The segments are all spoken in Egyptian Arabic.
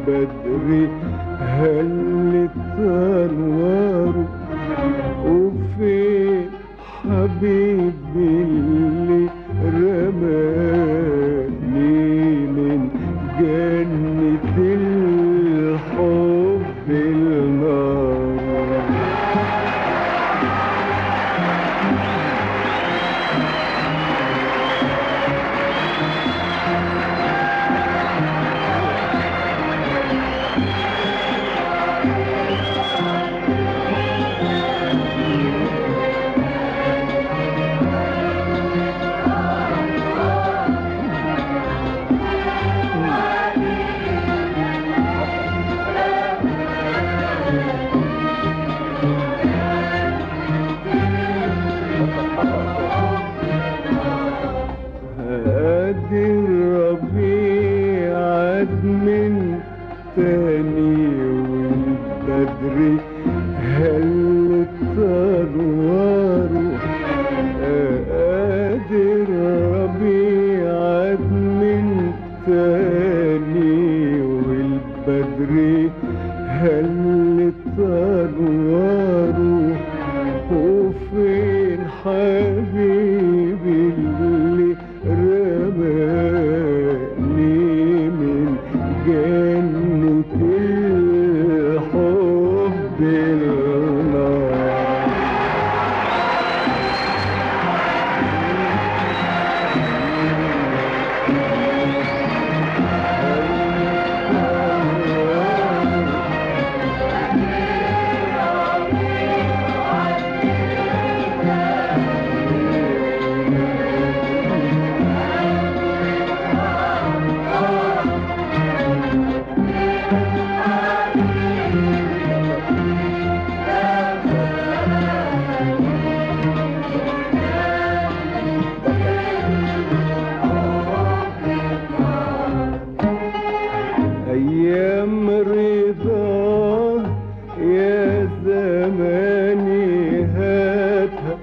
والبدر هلت انواره وفين حبيبي اللي رماني من جنة الحب النار هادي الربيع عاد من تاني والبدر هلت انواره هادي الربيع عاد من تاني والبدر هلت انواره وفين حبيبي اللي رماني من جنة الحب النار أيام رضا يا زماني هاتها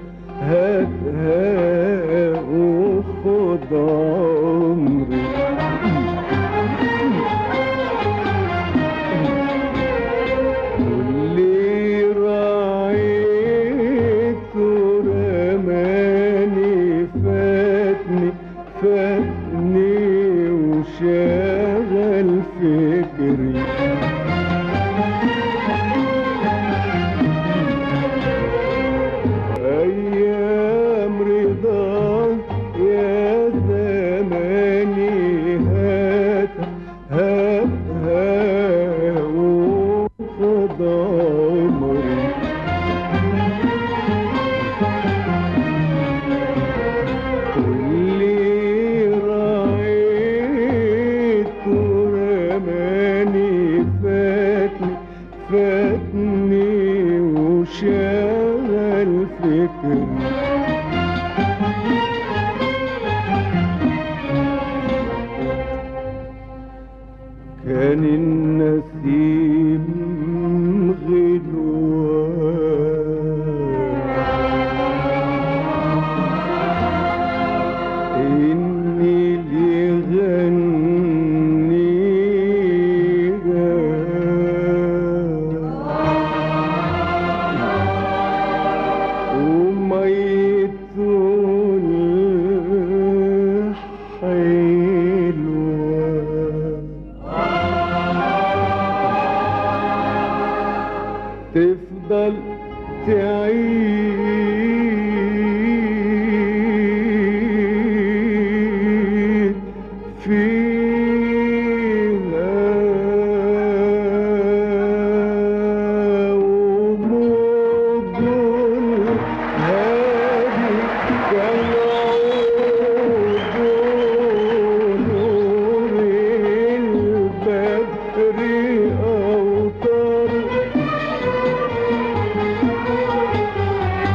هاتها وخد عمري واللي راعيته رماني فاتني فاتني وشغل فكري أيام رضا يا زماني هات هاتها وخد عمري واللي راعيته رماني فاتني فاتني وشغل فكري كان النسيم غلوان إني لغنيها وميت الحلوة تفضل تعيد فيها وموج الهادي كالعود نور البدر أوطار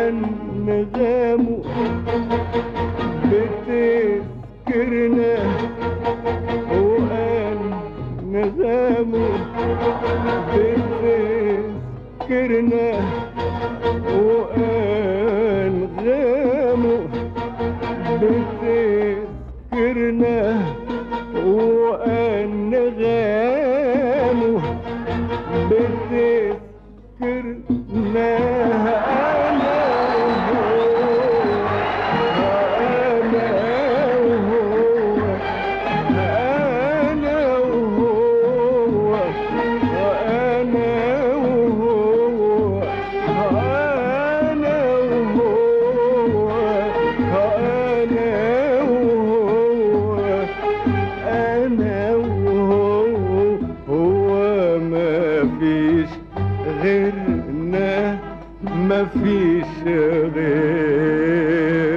وأنغام بتذكرنا وأنغام بتذكرنا وأنغام بتذكرنا وأنغام بتذكرنا أنا وهو أنا وهو أنا وهو أنا وهو أنا وهو أنا وهو هو ما فيش غيرنا ما فيش غيرنا